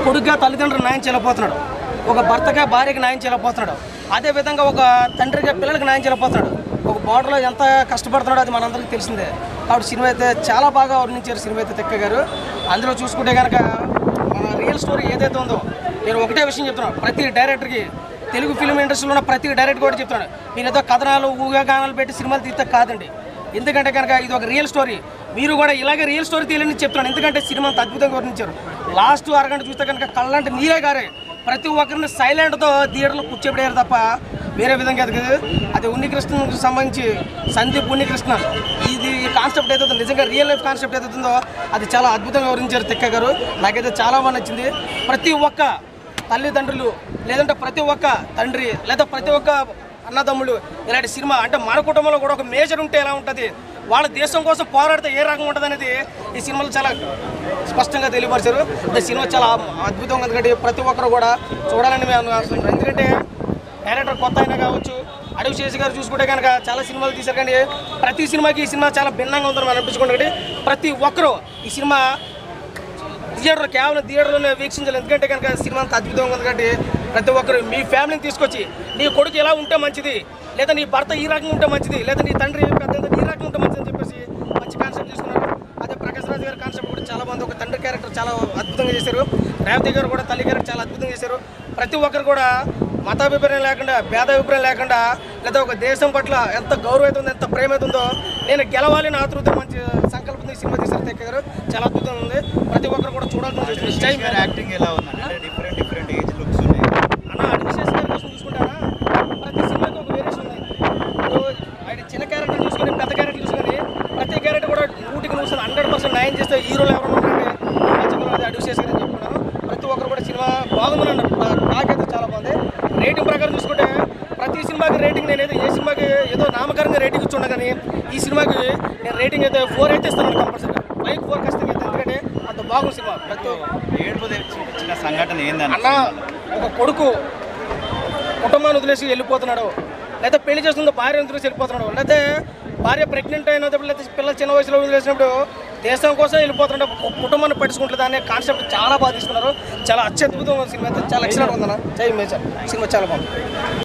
కొడుకుగా తల్లిదండ్రులు న్యాయం చేయలేకపోతున్నాడు ఒక భర్తగా భార్యకి న్యాయం చేయలేకపోతున్నాడు అదే విధంగా ఒక తండ్రిగా పిల్లలకి న్యాయం చేయలేకపోతున్నాడు ఒక బార్డర్లో ఎంత కష్టపడుతున్నాడో అది మనందరికీ తెలిసిందే కాబట్టి సినిమా అయితే చాలా బాగా వర్ణించారు సినిమా అయితే తెక్క గారు అందులో చూసుకుంటే కనుక మన రియల్ స్టోరీ ఏదైతే ఉందో నేను ఒకటే విషయం చెప్తున్నాను ప్రతి డైరెక్టర్కి తెలుగు ఫిల్మ్ ఇండస్ట్రీలో ఉన్న ప్రతి డైరెక్టర్ కూడా చెప్తున్నాను మీరు ఏదో కథనాలు ఊహాగానాలు పెట్టి సినిమాలు తీస్తే కాదండి ఎందుకంటే కనుక ఇది ఒక రియల్ స్టోరీ మీరు కూడా ఇలాగే రియల్ స్టోరీ తీయాలని చెప్తున్నాను ఎందుకంటే సినిమా అంత అద్భుతంగా వర్ణించారు లాస్ట్ అరగంట చూస్తే కనుక కళ్ళంటే నీరే గారే ప్రతి ఒక్కరిని సైలెంట్తో థియేటర్లో కూర్చోబెట్టారు తప్ప వేరే విధంగా అది కాదు అది ఉన్నికృష్ణకి సంబంధించి సందీప్ ఉన్నికృష్ణ ఇది కాన్సెప్ట్ ఏదైతే నిజంగా రియల్ లైఫ్ కాన్సెప్ట్ ఏదైతే ఉందో అది చాలా అద్భుతంగా వివరించారు తెక్క గారు నాకైతే చాలా బాగా నచ్చింది ప్రతి ఒక్క తల్లిదండ్రులు లేదంటే ప్రతి ఒక్క తండ్రి లేదా ప్రతి ఒక్క అన్నదమ్ములు ఇలాంటి సినిమా అంటే మన కుటుంబంలో కూడా ఒక మేజర్ ఉంటే ఎలా ఉంటుంది వాళ్ళ దేశం కోసం పోరాడితే ఏ రకంగా ఉంటుంది అనేది ఈ సినిమాలో చాలా స్పష్టంగా తెలియపరిచారు ఈ సినిమా చాలా అద్భుతంగా ఉంది కాబట్టి ప్రతి ఒక్కరు కూడా చూడాలని మేము అనుకుంటున్నాం ఎందుకంటే డైరెక్టర్ కొత్త అయినా కావచ్చు అడవి శేషి గారు చూసుకుంటే కనుక చాలా సినిమాలు తీశారు కానీ ప్రతి సినిమాకి ఈ సినిమా చాలా భిన్నంగా ఉందని మనం అనిపించుకుంటే కాబట్టి ప్రతి ఒక్కరూ ఈ సినిమా థియేటర్ కేవలం థియేటర్లోనే వీక్షించాలి ఎందుకంటే కనుక సినిమా అంత అద్భుతంగా ఉంది కాబట్టి ప్రతి ఒక్కరు మీ ఫ్యామిలీని తీసుకొచ్చి నీ కొడుకు ఎలా ఉంటే మంచిది లేదా నీ భర్త ఈ రకంగా ఉంటే మంచిది లేదా నీ తండ్రి పెద్ద ఈ రకంగా ఉంటే మంచిది అని చెప్పేసి మంచి కాన్సెప్ట్ తీసుకున్నారు అదే ప్రకాష్ రాజ్ గారి కాన్సెప్ట్ కూడా చాలా బాగుంది ఒక తండ్రి క్యారెక్టర్ చాలా అద్భుతంగా చేశారు రేవతి గారు కూడా తల్లి క్యారెక్టర్ చాలా అద్భుతంగా చేశారు ప్రతి ఒక్కరు కూడా మతాభిప్రాయం లేకుండా భేదాభిప్రాయం లేకుండా లేదా ఒక దేశం పట్ల ఎంత గౌరవం అయితే ఉందో ఎంత ప్రేమ అయితే ఉందో నేను గెలవాలి నా ఆతృత మంచి సంకల్పంతో ఈ సినిమా తీశారు తెక్క గారు చాలా అద్భుతంగా ఉంది ప్రతి ఒక్కరు కూడా చూడాల్సిన చూస్తున్నారు జై గారి యాక్టింగ్ ఎలా ఉందండి అంటే డిఫరెంట్ డిఫరెంట్ ఏజ్ లుక్స్ ఉన్నాయి అన్న అడ్మినిస్ట్రేషన్ గారి కోసం చూసుకుంటారా ప్రతి సినిమాకి ఒక వేరియేషన్ ఉంది ఇప్పుడు ఆయన చిన్న క్యారెక్టర్ చూసుకొని పెద్ద క్యారెక్టర్ చూసుకొని ప్రతి క్యారెక్టర్ కూడా నూటికి నూరు హండ్రెడ్ పర్సెంట్ న్యాయం చేస్తే హీరోలు ఎవరు ఉన్నారంటే అది అడ్మినిస్ట్రేషన్ గారు చెప్పుకున్నాను ప్రతి ఒక్కరు కూడా సినిమా బాగుందని అన్నారు నా- నాకైతే చాలా బాగుంది రేటింగ్ ప్రకారం చూసుకుంటే ప్రతి సినిమాకి రేటింగ్ నేనైతే ఏ సినిమాకి ఏదో నామకరంగా రేటింగ్ ఇచ్చి కానీ ఈ సినిమాకి నేను రేటింగ్ అయితే ఫోర్ అయితే ఇస్తాను కంపల్సరీ ఫైవ్ ఫోర్ ఖచ్చితంగా ఇస్తాను ఎందుకంటే అంత బాగుంది సినిమా ప్రతి ఒక్క ఏడుపు తెచ్చిన సంఘటన ఏందని అన్న ఒక కొడుకు కుటుంబాన్ని వదిలేసి వెళ్ళిపోతున్నాడు లేదా పెళ్లి చేస్తుందో భార్య వదిలేసి వెళ్ళిపోతున్నాడు లేదా భార్య ప్రెగ్నెంట్ అయినప్పుడు లేదా పిల్లలు చిన్న వయసులో వదిలేసినప్పుడు దేశం కోసం వెళ్ళిపోతున్నాడు ఒక కుటుంబాన్ని పట్టించుకుంటుంది అనే కాన్సెప్ట్ చాలా బాగా తీసుకున్నారు చాలా అత్యద్భుతంగా ఉంది సినిమా అయితే చాలా ఎక్సలెంట్ ఉందన్న జై మేజర్ సినిమా చాలా బాగుంది